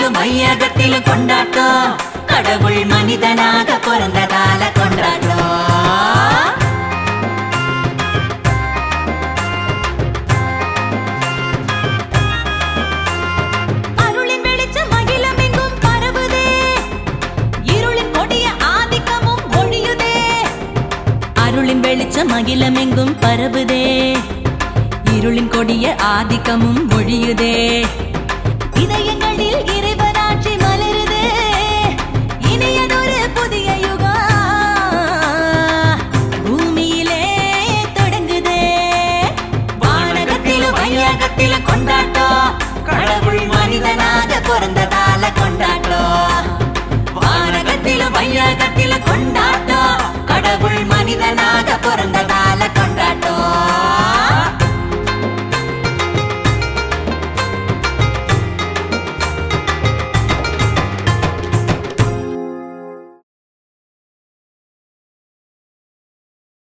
வானகத்திலும் மையகத்திலும் கொண்டாட்டம் கடவுள் மனிதனாக பிறந்ததால கொண்டாட்டம் அருளின் வெளிச்சம் அகிலமெங்கும் பரவுதே இருளின் கொடிய ஆதிக்கமும் ஒழியுதே அருளின் வெளிச்சம் அகிலமெங்கும் பரவுதே இருளின் கொடிய ஆதிக்கமும் ஒழியுதே இதயங்களில் இறைவனாட்சி மலருதே இனியதொரு புதிய யுகம் பூமியிலே தொடங்குதே வானகத்திலும் வையகத்திலும் கொண்டாட்டம் கடவுள் மனிதனாக பிறந்ததால கொண்டாட்டம் வானகத்திலும் வையகத்திலும் கொண்டாட்டம் கடவுள் மனிதனாக பிறந்த